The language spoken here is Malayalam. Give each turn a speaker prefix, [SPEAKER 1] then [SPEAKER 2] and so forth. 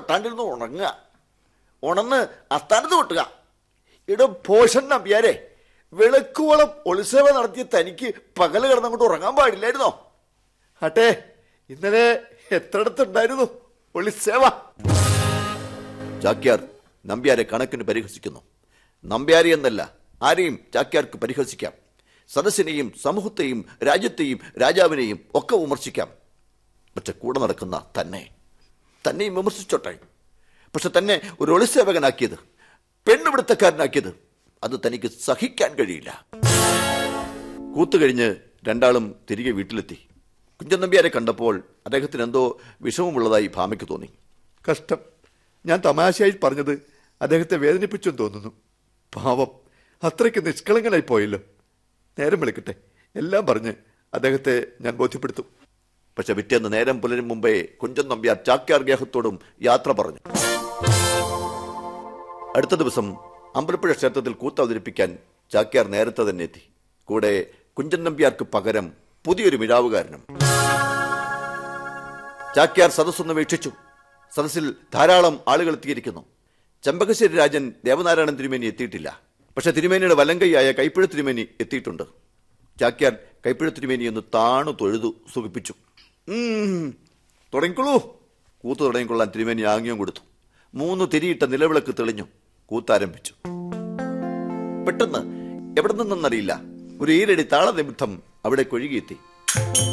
[SPEAKER 1] വെട്ടാണ്ടിരുന്ന് ഉണങ്ങുക ഉണന്ന് അസ്ഥാനത്ത് കൊട്ടുക ഇടം പോഷൻ നമ്പ്യാരെ വെളുക്കുവോളം ഉത്സവം നടത്തിയ തനിക്ക് പകല് കിടന്നങ്ങോട്ട് ഉറങ്ങാൻ പാടില്ലായിരുന്നോ അട്ടെ ഇന്നലെ എത്രയിടത്തുണ്ടായിരുന്നു ഉത്സവ ചാക്യാർ നമ്പ്യാരെ കണക്കിന് പരിഹസിക്കുന്നു നമ്പ്യാരി എന്നല്ല ആരെയും ചാക്യാർക്ക് പരിഹസിക്കാം സദസ്സിനെയും സമൂഹത്തെയും രാജ്യത്തെയും രാജാവിനെയും ഒക്കെ വിമർശിക്കാം പക്ഷെ കൂടെ നടക്കുന്ന തന്നെ തന്നെയും വിമർശിച്ചോട്ടെ പക്ഷെ തന്നെ ഒരു ഒളിസേവകനാക്കിയത് പെണ്ണുപിടുത്തക്കാരനാക്കിയത് അത് തനിക്ക് സഹിക്കാൻ കഴിയില്ല കൂത്തു കഴിഞ്ഞ് രണ്ടാളും തിരികെ വീട്ടിലെത്തി കുഞ്ചൻ നമ്പ്യാരെ കണ്ടപ്പോൾ അദ്ദേഹത്തിന് എന്തോ വിഷമമുള്ളതായി ഭാമയ്ക്ക് തോന്നി കഷ്ടം ഞാൻ തമാശയായി പറഞ്ഞത് അദ്ദേഹത്തെ വേദനിപ്പിച്ചെന്ന് തോന്നുന്നു പാവം അത്രയ്ക്ക് നിഷ്കളങ്കനായി പോയല്ലോ നേരം വിളിക്കട്ടെ എല്ലാം പറഞ്ഞ് അദ്ദേഹത്തെ ഞാൻ ബോധ്യപ്പെടുത്തും പക്ഷെ പിറ്റേന്ന് നേരം പുലരും മുമ്പേ കുഞ്ചൻ നമ്പ്യാർ ചാക്യാർ ഗേഹത്തോടും യാത്ര പറഞ്ഞു അടുത്ത ദിവസം അമ്പലപ്പുഴ ക്ഷേത്രത്തിൽ കൂത്ത് അവതരിപ്പിക്കാൻ ചാക്യാർ നേരത്തെ തന്നെ എത്തി കൂടെ കുഞ്ചൻ നമ്പ്യാർക്ക് പകരം പുതിയൊരു മിഴാവുകാരനും ചാക്യാർ സദസ്സൊന്ന് വീക്ഷിച്ചു സദസ്സിൽ ധാരാളം ആളുകൾ എത്തിയിരിക്കുന്നു ചെമ്പകശ്ശേരി രാജൻ ദേവനാരായണൻ തിരുമേനി എത്തിയിട്ടില്ല പക്ഷെ തിരുമേനിയുടെ വലങ്കൈയായ കൈപ്പുഴ തിരുമേനി എത്തിയിട്ടുണ്ട് ചാക്യാർ കൈപ്പുഴ തിരുമേനി ഒന്ന് താണു തൊഴുതു സുഖിപ്പിച്ചു ഉം, തുടങ്ങിക്കോളൂ കൂത്ത് തുടങ്ങിക്കൊള്ളാൻ തിരുമേനി ആംഗ്യം കൊടുത്തു മൂന്ന് തിരിയിട്ട നിലവിളക്ക് തെളിഞ്ഞു കൂത്താരംഭിച്ചു പെട്ടെന്ന് എവിടെ നിന്നെന്നറിയില്ല ഒരു ഈരടി താളനിമിത്തം അവിടെ കൊഴുകിയെത്തി